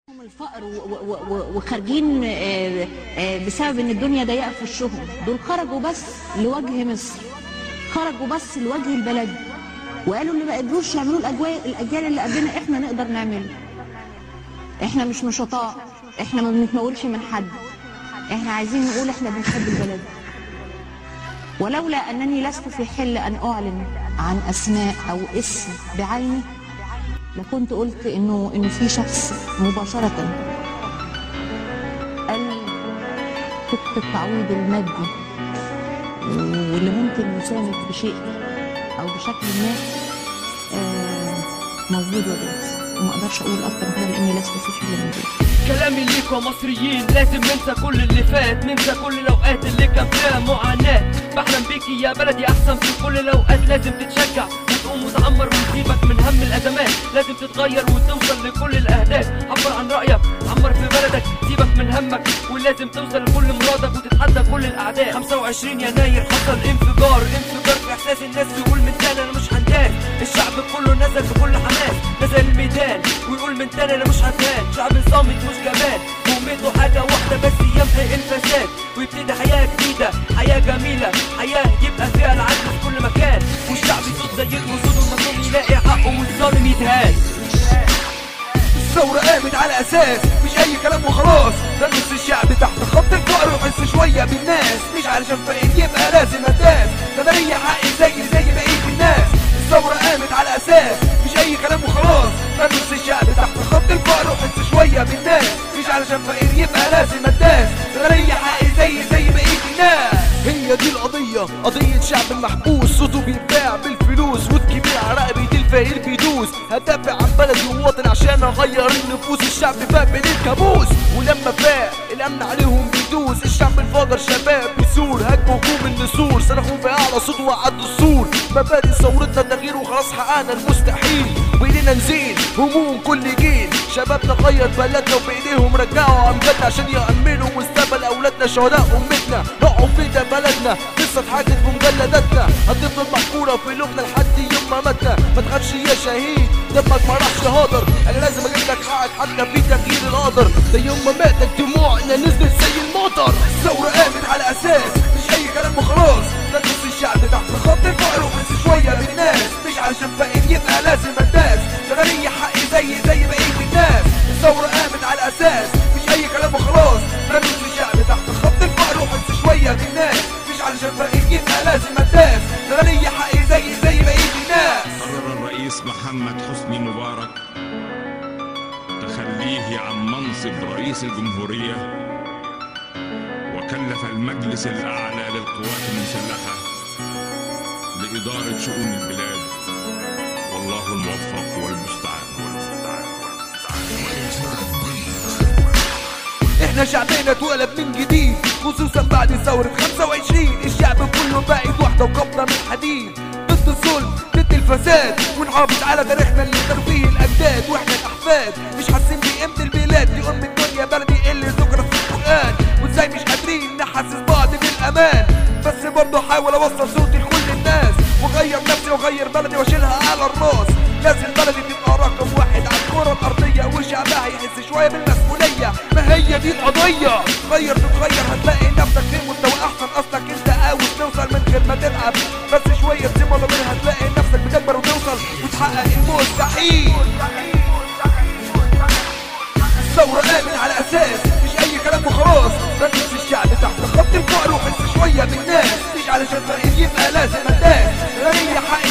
هم الفقر و- و- و- وخارجين آه، آه، بسبب ان الدنيا ضيقه في وشهم دول خرجوا بس لوجه مصر خرجوا بس لوجه البلد وقالوا اللي ما قدروش يعملوا الاجيال الاجيال اللي قبلنا احنا نقدر نعمله احنا مش نشطاء احنا ما بنتمولش من حد احنا عايزين نقول احنا بنحب البلد ولولا انني لست في حل ان اعلن عن اسماء او اسم بعينه لكنت قلت انه انه في شخص مباشره قال فك التعويض المادي واللي ممكن يساند بشيء او بشكل ما آه، موجود وجاهز وما اقدرش اقول اكتر من كده لاني لست في حل من ذلك كلامي ليكم مصريين لازم ننسى كل اللي فات ننسى كل الاوقات اللي كان فيها معاناة بحلم بيكي يا بلدي احسن في كل الاوقات لازم تتشجع وتقوم وتعمر وتسيبك من هم الازمات لازم تتغير وتوصل لكل الاهداف عبر عن رايك عمر في بلدك سيبك من همك ولازم توصل لكل مرادك وتتحدى كل الاعداء 25 يناير حصل انفجار انفجار في احساس الناس يقول من تاني انا مش هندان الشعب كله نزل بكل حماس نزل الميدان ويقول من تاني انا مش هتهان شعب صامت مش جبان مهمته حاجه واحده بس يمحي الفساد ويبتدي حياه جديده حياه جميله حياه يبقى فيها العدل في كل مكان والشعب يصوت زي الاسود والمظلوم يلاقي حقه والظالم يتهان الثورة قامت على أساس مش أي كلام وخلاص ده نص الشعب تحت خط الفقر وحس شوية بالناس مش علشان فقير يبقى لازم أداس ده أنا ليا حقي زي زي بقية الناس الثورة قامت على أساس مش أي كلام وخلاص ده نص الشعب تحت خط الفقر وحس شوية بالناس مش علشان فقير يبقى لازم أداس ده أنا ليا حقي زي زي بقية الناس هي دي القضية قضية شعب محبوس صوته بيتباع بالفلوس والكبير على رقبة الفقير بيدوس هدافع عن بلدي ووطن عشان اغير النفوس الشعب فاق من الكابوس ولما فاق الامن عليهم بيدوس الشعب الفجر شباب بيثور هجموا هجوم النسور صرخوا بأعلى صوت وعدوا السور مبادئ ثورتنا تغيير وخلاص حققنا المستحيل بايدينا نزيد هموم كل جيل شبابنا غير بلدنا وبايديهم رجعوا امجادنا عشان يأمنوا مستقبل اولادنا شهداء امتنا رقعوا في ده بلدنا قصة اتحكت في مجلداتنا هتفضل محفورة في قلوبنا لحد يوم ما ماتنا ما تخافش يا شهيد دمك ما راحش هدر انا لازم اجيب لك حقك حتى في تغيير القدر ده يوم ما ماتك دموعنا نزلت زي المطر الثورة قامت على اساس مش اي كلام وخلاص ده نص الشعب تحت خط الفقر وحس شوية بالناس مش علشان فقير يبقى لازم اداس ده انا ليا حقي زي زي بقية الناس الثورة قامت على اساس مش اي كلام وخلاص ده نص الشعب تحت خط الفقر وحس شوية بالناس مش علشان فقير يبقى لازم اداس ده انا ليا حقي زي زي بقية الناس قرر الرئيس محمد حسني مبارك تخليه عن منصب رئيس الجمهورية وكلف المجلس الأعلى للقوات المسلحة بإدارة شؤون البلاد والله الموفق والمستعان احنا شعبنا اتولد من جديد خصوصا بعد ثورة 25 الشعب كله بقت واحدة وقبضة من حديد ضد الظلم ضد الفساد ونحافظ على تاريخنا اللي كانوا فيه الاجداد واحنا الاحفاد مش حاسين بقيمة البلاد دي ام الدنيا بلدي اللي ذكرت في القرآن وازاي مش قادرين نحسس بعض بالامان بس برضه احاول اوصل صوتي لكل الناس واغير نفسي واغير بلدي واشيلها على الراس لازم بلدي تبقى رقم واحد على الكرة الارضية وشعبها يحس شوية بالمسؤولية ما هي دي القضية غير تتغير هتلاقي نفسك في مستوى احسن اصلك انت عاوز توصل من غير ما تتعب بس شوية ثمة ضمير هتلاقي نفسك بتكبر وتوصل وتحقق المستحيل الثورة قامت على أساس مش أي كلام وخلاص ده نص الشعب تحت خط الفقر وحس شوية بالناس مش علشان فقير يبقى لازم أداس أنا ليا حق